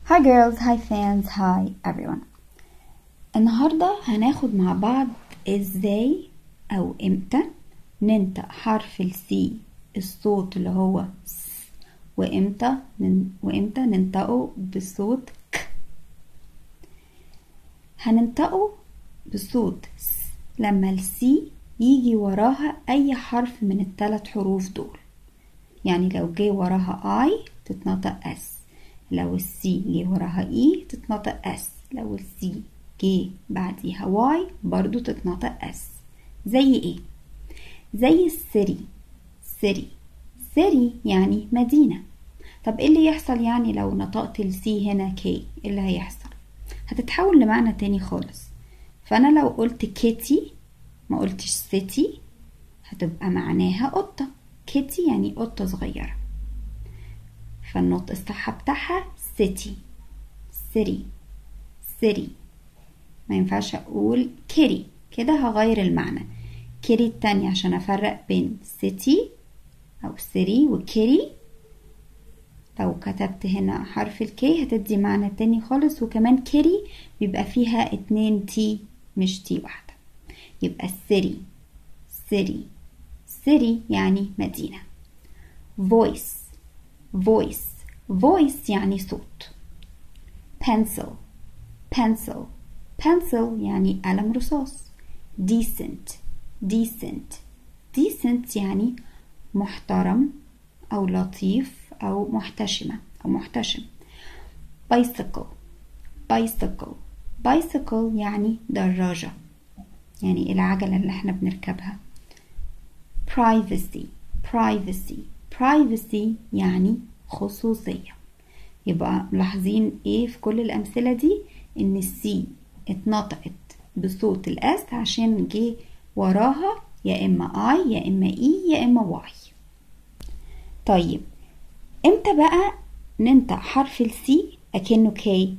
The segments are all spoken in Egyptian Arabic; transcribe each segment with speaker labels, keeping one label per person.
Speaker 1: Hi girls, hi fans, hi everyone. النهاردة هناخد مع بعض ازاي او امتى ننطق حرف السي الصوت اللي هو س وامتى نن... وامتى ننطقه بصوت ك هننطقه بصوت س لما السي يجي وراها اي حرف من الثلاث حروف دول يعني لو جه وراها اي تتنطق اس لو السي جه وراها اي تتنطق اس لو السي جه بعديها واي برضو تتنطق اس زي ايه زي السري سري سري يعني مدينة طب ايه اللي يحصل يعني لو نطقت السي هنا كي ايه اللي هيحصل هتتحول لمعنى تاني خالص فانا لو قلت كيتي ما قلتش سيتي هتبقى معناها قطة كيتي يعني قطة صغيرة فالنطق الصح بتاعها سيتي سري سري ما ينفعش اقول كيري كده هغير المعنى كيري التانية عشان افرق بين سيتي او سري وكيري لو كتبت هنا حرف الكي هتدي معنى تاني خالص وكمان كيري بيبقى فيها اتنين تي مش تي واحدة يبقى سري سري سري يعني مدينة voice voice voice يعني صوت pencil pencil pencil يعني قلم رصاص decent decent decent يعني محترم أو لطيف أو محتشمة أو محتشم bicycle bicycle bicycle يعني دراجة يعني العجلة اللي احنا بنركبها privacy privacy privacy يعني خصوصية يبقى ملاحظين ايه في كل الأمثلة دي ان السي اتنطقت بصوت الاس عشان جه وراها يا اما اي يا اما اي يا اما واي طيب امتى بقى ننطق حرف السي اكنه كي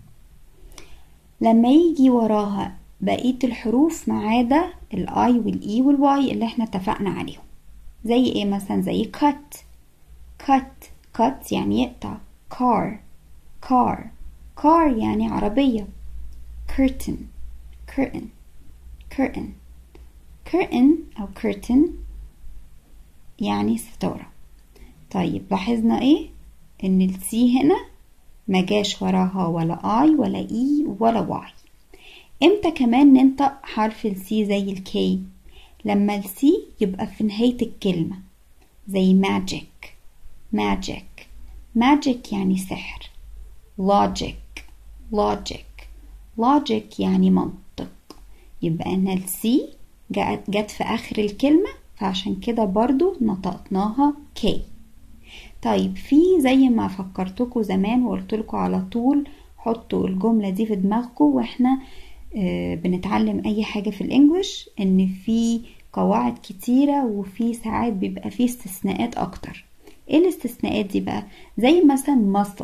Speaker 1: لما يجي وراها بقية الحروف ما عدا الاي والاي والواي اللي احنا اتفقنا عليهم زي ايه مثلا زي cut cut cut يعني يقطع car car car يعني عربية curtain curtain curtain curtain أو curtain يعني ستارة طيب لاحظنا ايه ان السي هنا ما جاش وراها ولا اي ولا اي ولا واي امتى كمان ننطق حرف السي زي الكي لما السي يبقى في نهاية الكلمة زي magic magic magic يعني سحر logic logic logic يعني منطق يبقى ان السي جت, جت في اخر الكلمة فعشان كده برضو نطقناها كي طيب في زي ما فكرتكم زمان وقلتلكوا على طول حطوا الجملة دي في دماغكم واحنا آه بنتعلم اي حاجة في الانجليش ان في قواعد كتيرة وفي ساعات بيبقى في استثناءات اكتر ايه الاستثناءات دي بقى زي مثلا muscle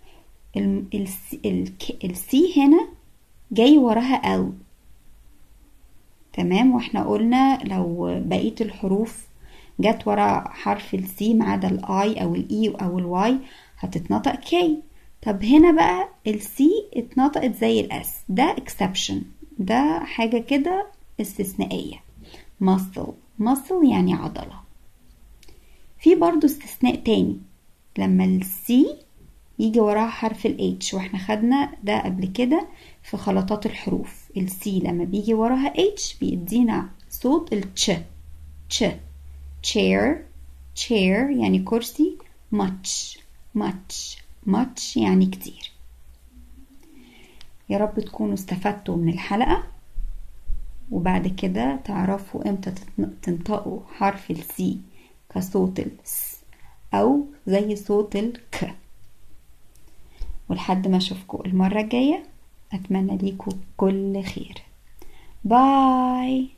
Speaker 1: السي هنا جاي وراها ال تمام واحنا قلنا لو بقية الحروف جت ورا حرف السي ما عدا الاي او الاي او الواي هتتنطق كي طب هنا بقى السي اتنطقت زي الاس ده exception ده حاجة كده استثنائية muscle muscle يعني عضلة في برضو استثناء تاني لما السي يجي وراها حرف ال H واحنا خدنا ده قبل كده في خلطات الحروف السي لما بيجي وراها H بيدينا صوت التش تش chair chair يعني كرسي much much much يعني كتير يا رب تكونوا استفدتوا من الحلقة وبعد كده تعرفوا امتى تنطقوا حرف السي كصوت الس أو زي صوت الك ولحد ما أشوفكم المرة الجاية أتمنى ليكم كل خير باي